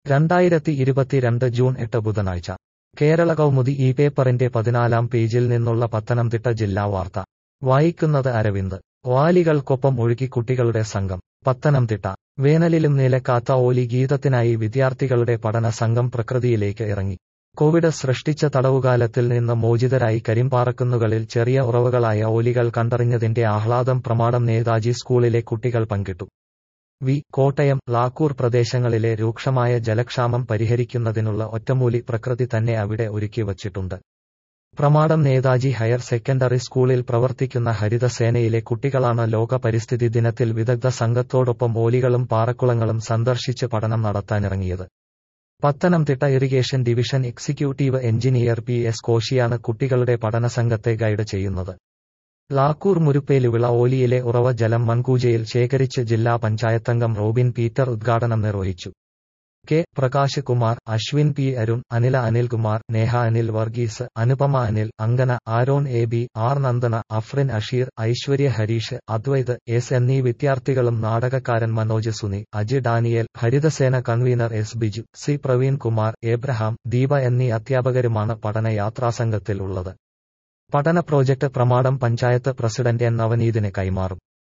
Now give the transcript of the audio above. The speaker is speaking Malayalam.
രണ്ടായിരത്തി ഇരുപത്തിരണ്ട് ജൂൺ എട്ട് ബുധനാഴ്ച കേരള കൗമുദി ഈ പേപ്പറിന്റെ പതിനാലാം പേജിൽ നിന്നുള്ള പത്തനംതിട്ട ജില്ലാ വാർത്ത വായിക്കുന്നത് അരവിന്ദ് വാലികൾക്കൊപ്പം ഒഴുകി കുട്ടികളുടെ സംഘം പത്തനംതിട്ട വേനലിലും നിലക്കാത്ത ഓലി ഗീതത്തിനായി വിദ്യാർത്ഥികളുടെ പഠന സംഘം പ്രകൃതിയിലേക്ക് ഇറങ്ങി കോവിഡ് സൃഷ്ടിച്ച തടവുകാലത്തിൽ നിന്ന് മോചിതരായി കരിമ്പാറക്കുന്നുകളിൽ ചെറിയ ഉറവുകളായ ഓലികൾ കണ്ടറിഞ്ഞതിന്റെ ആഹ്ലാദം പ്രമാടം നേതാജി സ്കൂളിലെ കുട്ടികൾ പങ്കിട്ടു വി കോട്ടയം ലാക്കൂർ പ്രദേശങ്ങളിലെ രൂക്ഷമായ ജലക്ഷാമം പരിഹരിക്കുന്നതിനുള്ള ഒറ്റമൂലി പ്രകൃതി തന്നെ അവിടെ ഒരുക്കി വച്ചിട്ടുണ്ട് പ്രമാടം നേതാജി ഹയർ സെക്കൻഡറി സ്കൂളിൽ പ്രവർത്തിക്കുന്ന ഹരിതസേനയിലെ കുട്ടികളാണ് ലോക പരിസ്ഥിതി ദിനത്തിൽ വിദഗ്ധ സംഘത്തോടൊപ്പം ഓലികളും പാറക്കുളങ്ങളും സന്ദർശിച്ച് പഠനം നടത്താനിറങ്ങിയത് Pathanamthitta irrigation division executive engineer P S കോശിയാണ് കുട്ടികളുടെ പഠനസംഘത്തെ ഗൈഡ് ചെയ്യുന്നത് ലാക്കൂർ മുരുപ്പേലുവിള ഓലിയിലെ ഉറവ ജലം മൺകൂജയിൽ ശേഖരിച്ച് ജില്ലാ പഞ്ചായത്തംഗം റോബിൻ പീറ്റർ ഉദ്ഘാടനം നിർവഹിച്ചു K Prakash Kumar Ashwin P Arun Anila Anilkumar Neha Anil Varghese Anupama Anil Ankana Aaron A B R Nandana Afrin Asheer Aishwarya Harish Advaith S എന്നീ വിദ്യാർത്ഥികളും നാടകക്കാരൻ Manoj Suni Aji Daniel Harithasena convener S Biju C Praveen Kumar Abraham Deepa എന്നീ അധ്യാപകരുമാണ് പഠനയാത്രാസംഘത്തിൽ ഉള്ളത് പഠന project Pramadam panchayat president N നവനീതിന് കൈമാറും